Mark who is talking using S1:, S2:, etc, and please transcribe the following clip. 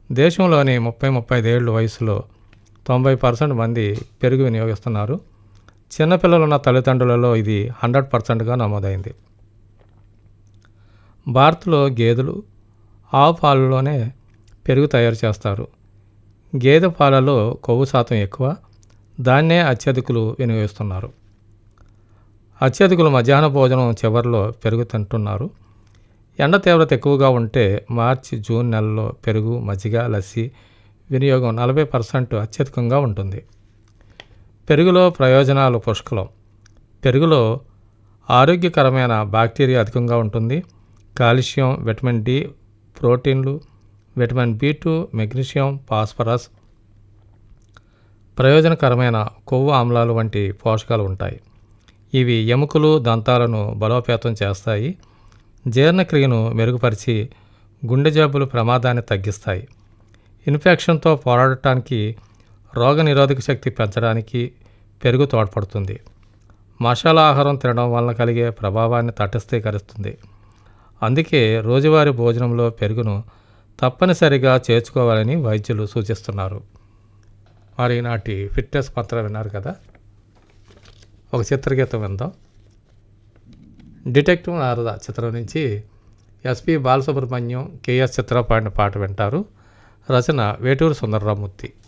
S1: దేశంలోని ముప్పై ముప్పై ఐదేళ్ళు వయసులో తొంభై పర్సెంట్ మంది పెరుగు వినియోగిస్తున్నారు చిన్నపిల్లలున్న తల్లిదండ్రులలో ఇది హండ్రెడ్ పర్సెంట్గా నమోదైంది భారత్లో గేదెలు ఆవు పాలలోనే పెరుగు తయారు చేస్తారు గేదె పాలలో కొవ్వు శాతం ఎక్కువ దాన్నే అత్యధికులు వినియోగిస్తున్నారు అత్యధికులు మధ్యాహ్న భోజనం చివరిలో పెరుగు తింటున్నారు ఎండ తీవ్రత ఎక్కువగా ఉంటే మార్చి జూన్ నెలలో పెరుగు మజ్జిగ లస్సీ వినియోగం నలభై పర్సెంట్ అత్యధికంగా ఉంటుంది పెరుగులో ప్రయోజనాలు పుష్కలం పెరుగులో ఆరోగ్యకరమైన బ్యాక్టీరియా అధికంగా ఉంటుంది కాల్షియం విటమిన్ డి ప్రోటీన్లు vitamin B two magnesium phosphorus ప్రయోజనకరమైన కొవ్వు ఆమ్లాలు వంటి పోషకాలు ఉంటాయి ఇవి ఎముకలు దంతాలను బలోపేతం చేస్తాయి జీర్ణక్రియను మెరుగుపరిచి గుండె జబ్బుల ప్రమాదాన్ని తగ్గిస్తాయి ఇన్ఫెక్షన్తో పోరాడటానికి రోగనిరోధక శక్తి పెంచడానికి పెరుగు తోడ్పడుతుంది మసాలా ఆహారం తినడం వలన కలిగే ప్రభావాన్ని తటస్థీకరిస్తుంది అందుకే రోజువారీ భోజనంలో పెరుగును తప్పనిసరిగా చేర్చుకోవాలని వైద్యులు సూచిస్తున్నారు మరి నాటి ఫిట్నెస్ పత్రం విన్నారు కదా ఒక చిత్రగీతం విందాం డిటెక్టివ్ నారద చిత్రం నుంచి ఎస్పి బాలసుబ్రహ్మణ్యం కేఎస్ చిత్ర పాడిన పాట వింటారు రచన వేటూరు సుందరరామూర్తి